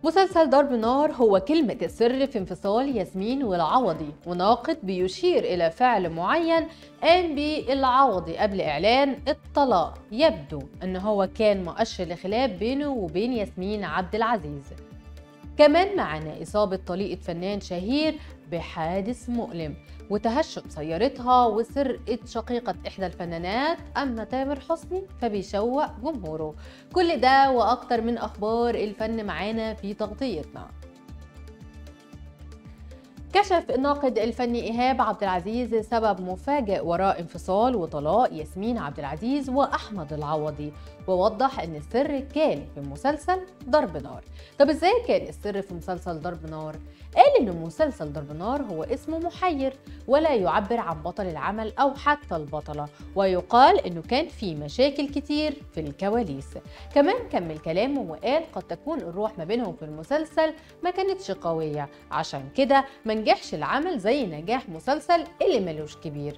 مسلسل ضرب نار هو كلمة السر في انفصال ياسمين والعوضي وناقد بيشير إلى فعل معين قام به العوضي قبل إعلان الطلاق يبدو أن هو كان مؤشر لخلاف بينه وبين ياسمين عبد العزيز كمان معنا إصابة طليقة فنان شهير بحادث مؤلم وتهشم سيارتها وسرقة شقيقة إحدى الفنانات أما تامر حسني فبيشوق جمهوره كل ده وأكتر من أخبار الفن معانا في تغطيتنا كشف الناقد الفني إيهاب عبد العزيز سبب مفاجئ وراء انفصال وطلاق ياسمين عبد العزيز وأحمد العوضي ووضح ان السر كان في مسلسل ضرب نار طب ازاي كان السر في مسلسل ضرب نار قال ان مسلسل ضرب نار هو اسمه محير ولا يعبر عن بطل العمل او حتى البطله ويقال انه كان في مشاكل كتير في الكواليس كمان كمل كلامه وقال قد تكون الروح ما بينهم في المسلسل ما كانتش قويه عشان كده ما نجحش العمل زي نجاح مسلسل اللي ملوش كبير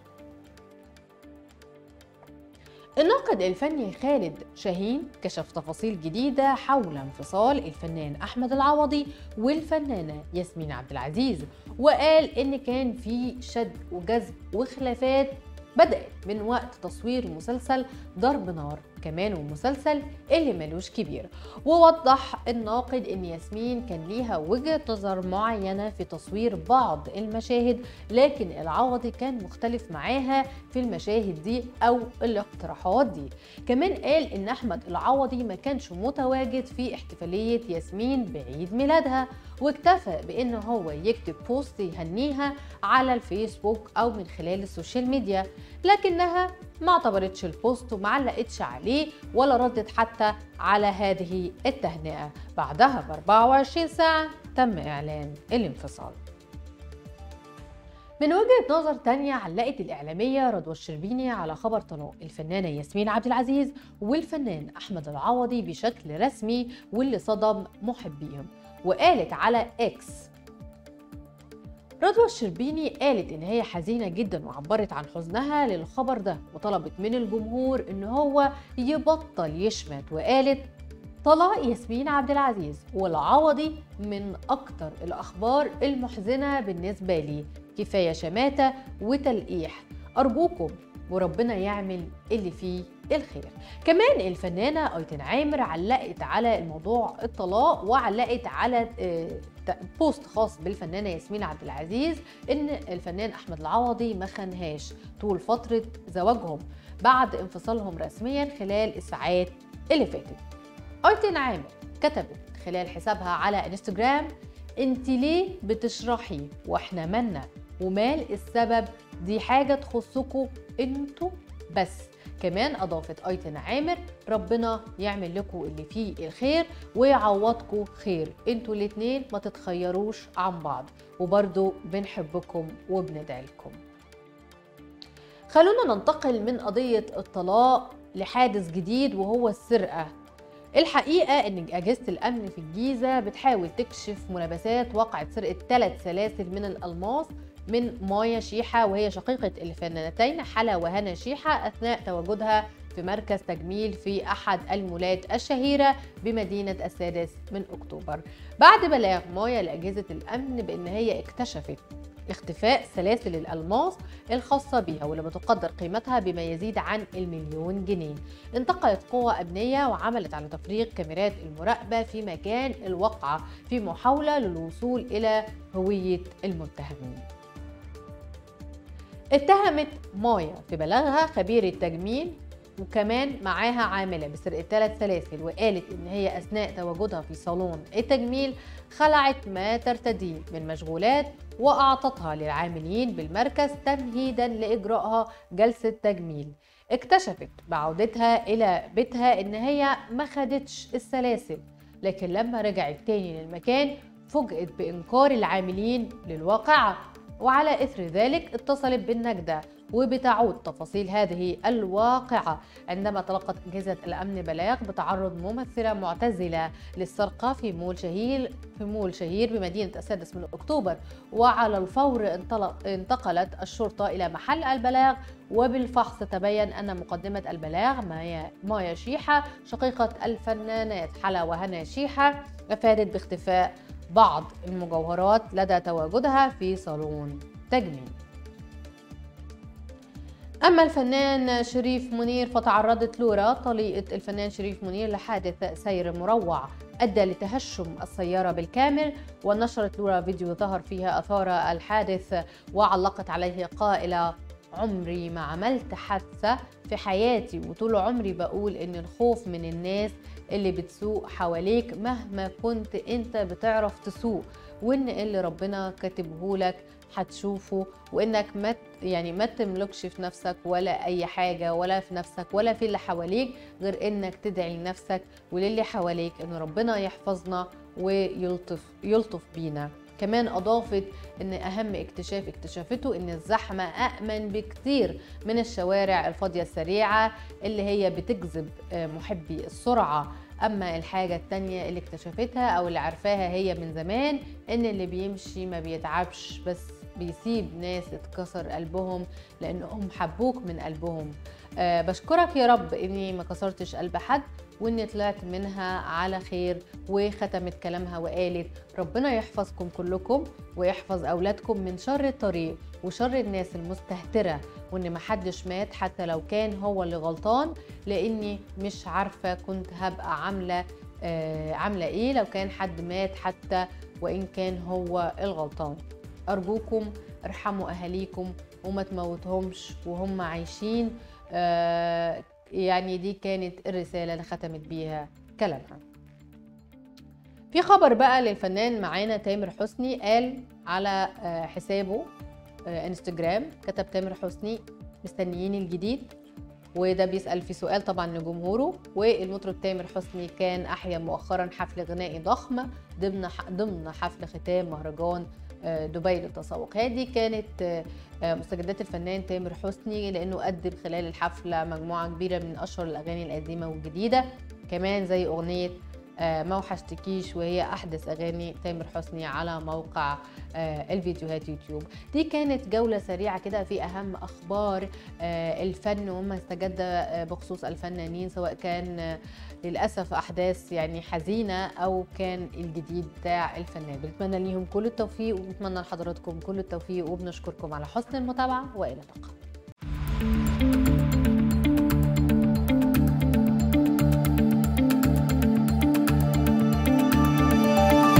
الناقد الفني خالد شاهين كشف تفاصيل جديدة حول انفصال الفنان أحمد العوضي والفنانة ياسمين عبد العزيز وقال إن كان في شد وجذب وخلافات بدأت من وقت تصوير مسلسل ضرب نار كمان ومسلسل اللي ملوش كبير ووضح الناقد ان ياسمين كان ليها وجهة نظر معينة في تصوير بعض المشاهد لكن العوضي كان مختلف معاها في المشاهد دي او الاقتراحات دي كمان قال ان احمد العوضي ما كانش متواجد في احتفالية ياسمين بعيد ميلادها واكتفى بان هو يكتب بوست يهنيها على الفيسبوك او من خلال السوشيال ميديا لكنها ما اعتبرتش البوست وما علقتش عليه ولا ردت حتى على هذه التهنئة بعدها ب 24 ساعة تم إعلان الانفصال من وجهة نظر تانية علقت الإعلامية رضوى الشربيني على خبر طلاق الفنانة ياسمين عبد العزيز والفنان أحمد العوضي بشكل رسمي واللي صدم محبيهم وقالت على إكس رضوى الشربيني قالت ان هي حزينه جدا وعبرت عن حزنها للخبر ده وطلبت من الجمهور ان هو يبطل يشمت وقالت طلاق ياسمين عبد العزيز والعوضي من اكتر الاخبار المحزنه بالنسبه لي كفايه شماته وتلقيح ارجوكم وربنا يعمل اللي فيه الخير كمان الفنانة أيتن عامر علقت على الموضوع الطلاق وعلقت على بوست خاص بالفنانة ياسمين عبد العزيز إن الفنان أحمد العوضي ما خانهاش طول فترة زواجهم بعد انفصالهم رسميا خلال الساعات اللي فاتت أيتن عامر كتبت خلال حسابها على انستجرام انت ليه بتشرحي واحنا مالنا ومال السبب دي حاجة تخصكم انتوا بس كمان اضافت ايتن عامر ربنا يعمل لكم اللي فيه الخير ويعوضكم خير انتوا الاتنين ما تتخيروش عن بعض وبرضو بنحبكم وبندعي لكم خلونا ننتقل من قضية الطلاق لحادث جديد وهو السرقة الحقيقة إن أجهزة الأمن في الجيزة بتحاول تكشف ملابسات وقعت سرقة ثلاث سلاسل من الألماس من مايا شيحة وهي شقيقة الفنانتين حلا وهنا شيحة أثناء تواجدها في مركز تجميل في أحد المولات الشهيرة بمدينة السادس من أكتوبر بعد بلاغ مايا لأجهزة الأمن بأن هي اكتشفت اختفاء سلاسل الألماس الخاصة بها واللي بتقدر قيمتها بما يزيد عن المليون جنيه انتقلت قوة أمنية وعملت على تفريغ كاميرات المراقبة في مكان الوقعة في محاولة للوصول إلى هوية المتهمين اتهمت مايا في بلاغها خبير التجميل وكمان معاها عاملة بسرقة ثلاث سلاسل وقالت إن هي أثناء تواجدها في صالون التجميل خلعت ما ترتديه من مشغولات وأعطتها للعاملين بالمركز تمهيدا لإجرائها جلسة تجميل اكتشفت بعودتها إلى بيتها إن هي ما خدتش السلاسل لكن لما رجعت تاني للمكان فوجئت بإنكار العاملين للواقعة وعلى إثر ذلك اتصلت بالنجدة وبتعود تفاصيل هذه الواقعة عندما تلقت أجهزة الأمن بلاغ بتعرض ممثلة معتزلة للسرقة في مول شهير في مول شهير بمدينة السادس من أكتوبر وعلى الفور انتقلت الشرطة إلى محل البلاغ وبالفحص تبين أن مقدمة البلاغ مايا, مايا شيحة شقيقة الفنانات حلا وهنا شيحة أفادت باختفاء بعض المجوهرات لدى تواجدها في صالون تجميل أما الفنان شريف منير فتعرضت لورا طليقة الفنان شريف منير لحادث سير مروع أدى لتهشم السيارة بالكامل ونشرت لورا فيديو ظهر فيها أثار الحادث وعلقت عليه قائلة عمري ما عملت حادثة في حياتي وطول عمري بقول إن الخوف من الناس اللي بتسوق حواليك مهما كنت انت بتعرف تسوق وان اللي ربنا كاتبه لك هتشوفه وانك ما يعني ما تملكش في نفسك ولا اي حاجه ولا في نفسك ولا في اللي حواليك غير انك تدعي لنفسك وللي حواليك ان ربنا يحفظنا ويلطف يلطف بينا كمان أضافت إن أهم اكتشاف اكتشافته إن الزحمة أأمن بكتير من الشوارع الفاضية السريعة اللي هي بتجذب محبي السرعة أما الحاجة التانية اللي اكتشفتها أو اللي عرفاها هي من زمان إن اللي بيمشي ما بيتعبش بس بيسيب ناس اتكسر قلبهم لأنهم حبوك من قلبهم أه بشكرك يا رب إني ما كسرتش قلب حد واني طلعت منها على خير وختمت كلامها وقالت ربنا يحفظكم كلكم ويحفظ اولادكم من شر الطريق وشر الناس المستهتره وان محدش مات حتى لو كان هو اللي غلطان لاني مش عارفه كنت هبقى عامله آه عامله ايه لو كان حد مات حتى وان كان هو الغلطان ارجوكم ارحموا اهاليكم وما تموتهمش وهم عايشين آه يعني دي كانت الرسالة اللي ختمت بيها كلامها في خبر بقى للفنان معانا تامر حسني قال على حسابه انستجرام كتب تامر حسني مستنيين الجديد وده بيسأل في سؤال طبعا لجمهوره والمطرب تامر حسني كان أحيا مؤخرا حفل غنائي ضخم ضمن ضمن حفل ختام مهرجان دبي للتسوق هذه كانت مستجدات الفنان تامر حسني لانه قدم خلال الحفله مجموعه كبيره من اشهر الاغاني القديمه والجديده كمان زي اغنيه ما وحشتكيش وهي احدث اغاني تامر حسني على موقع الفيديوهات يوتيوب دي كانت جوله سريعه كده في اهم اخبار الفن وما استجد بخصوص الفنانين سواء كان للاسف احداث يعني حزينه او كان الجديد بتاع الفنان بنتمنى ليهم كل التوفيق ونتمنى لحضراتكم كل التوفيق وبنشكركم على حسن المتابعه والى اللقاء